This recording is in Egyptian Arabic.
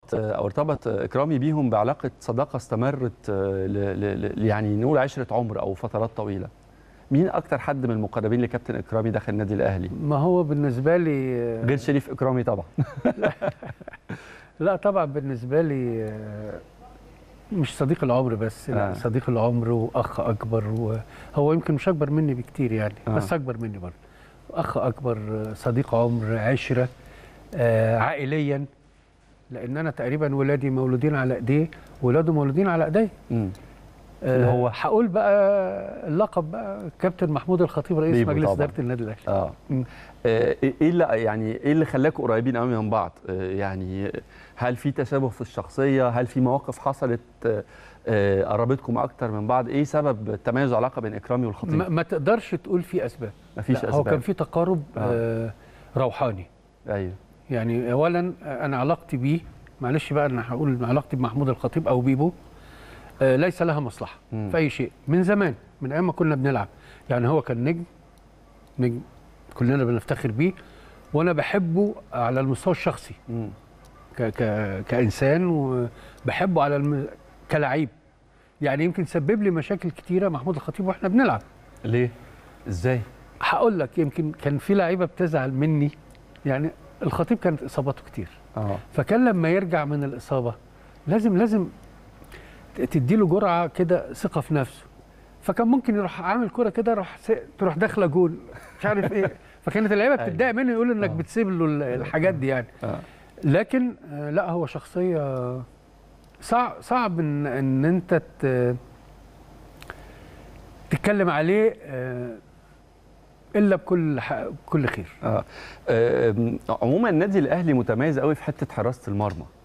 او ارتبط اكرامي بيهم بعلاقه صداقه استمرت ل- ل- ل- يعني نقول عشره عمر او فترات طويله مين اكتر حد من المقربين لكابتن اكرامي داخل النادي الاهلي ما هو بالنسبه لي غير شريف اكرامي طبعا لا طبعا بالنسبه لي آه، مش صديق العمر بس لا آه. صديق العمر واخ اكبر وهو يمكن مش اكبر مني بكتير يعني آه. بس اكبر مني برضه اخ اكبر آه، صديق عمر عشره آه، عائليا لان انا تقريبا ولادي مولودين على ايديه ولاده مولودين على ايديه مم. آه، هو- هقول بقى اللقب بقى كابتن محمود الخطيب رئيس بيبو مجلس طبعاً. اداره النادي الاهلي اه مم. آه، ايه اللي يعني ايه اللي خلاكم قريبين قوي من بعض آه، يعني هل في تشابه في الشخصيه هل في مواقف حصلت آه، آه، قربتكم اكتر من بعض ايه سبب تميز العلاقه بين اكرامي والخطيب ما, ما تقدرش تقول في اسباب مفيش لا، اسباب هو كان في تقارب آه. آه. روحاني ايوه يعني اولا انا علاقتي بيه معلش بقى انا هقول علاقتي بمحمود الخطيب او بيبو آه ليس لها مصلحه مم. في اي شيء من زمان من ايام ما كنا بنلعب يعني هو كان نجم نجم كلنا بنفتخر بيه وانا بحبه على المستوى الشخصي مم. ك ك كانسان وبحبه على الم... كلاعب يعني يمكن سبب لي مشاكل كتيره محمود الخطيب واحنا بنلعب ليه ازاي هقول لك يمكن كان في لعيبه بتزعل مني يعني الخطيب كانت اصاباته كتير اه فكان لما يرجع من الاصابه لازم لازم تدي له جرعه كده ثقه في نفسه فكان ممكن يروح عامل كرة كده راح س... تروح داخله جول مش عارف ايه فكانت اللعيبه أيوة. بتتضايق منه يقول انك آه. بتسيب له ال- الحاجات دي يعني اه لكن آه، لا هو شخصيه صعب صعب ان ان انت ت... تتكلم عليه آه، الا بكل ح... بكل خير اه آم، عموما النادي الاهلي متميز قوي في حته حراسه المرمى